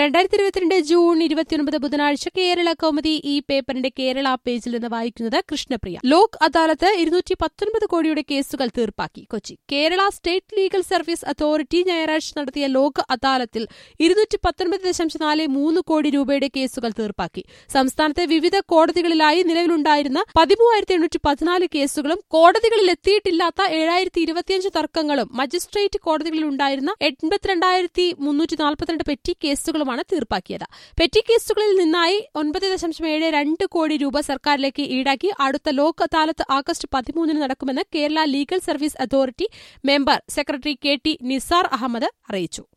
രണ്ടായിരത്തി ഇരുപത്തിരണ്ട് ജൂൺ ഇരുപത്തിയൊൻപത് ബുധനാഴ്ച കേരള കൗമുദി ഈ പേപ്പറിന്റെ കേരള പേജിൽ നിന്ന് വായിക്കുന്നത് കൃഷ്ണപ്രിയ ലോക് അദാലത്ത് ഇരുന്നൂറ്റി പത്തൊൻപത് കോടിയുടെ കേസുകൾ തീർപ്പാക്കി Kochi Kerala state legal service authority ഞായറാഴ്ച നടത്തിയ ലോക് അദാലത്തിൽ ഇരുന്നൂറ്റി പത്തൊൻപത് ദശാംശം നാല് മൂന്ന് കോടി രൂപയുടെ കേസുകൾ തീർപ്പാക്കി സംസ്ഥാനത്തെ വിവിധ കോടതികളിലായി നിലവിലുണ്ടായിരുന്ന പതിമൂവായിരത്തി എണ്ണൂറ്റി പതിനാല് കേസുകളും കോടതികളിൽ എത്തിയിട്ടില്ലാത്ത ഏഴായിരത്തി ഇരുപത്തിയഞ്ച് തർക്കങ്ങളും മജിസ്ട്രേറ്റ് കോടതികളിലുണ്ടായിരുന്ന എൺപത്തിരണ്ടായിരത്തി മുന്നൂറ്റി നാൽപ്പത്തിരണ്ട് പെറ്റി കേസുകളുമാണ് തീർപ്പാക്കിയത് പെറ്റി കേസുകളിൽ നിന്നായി ഒൻപത് ദശാംശം ഏഴ് രണ്ട് കോടി രൂപ സർക്കാരിലേക്ക് ഈടാക്കി അടുത്ത ലോക് അദാലത്ത് ആഗസ്റ്റ് പതിമൂന്നിന് നടക്കുമെന്ന് Kerala legal service authority member secretary K T Nisar Ahmed അറിയിച്ചു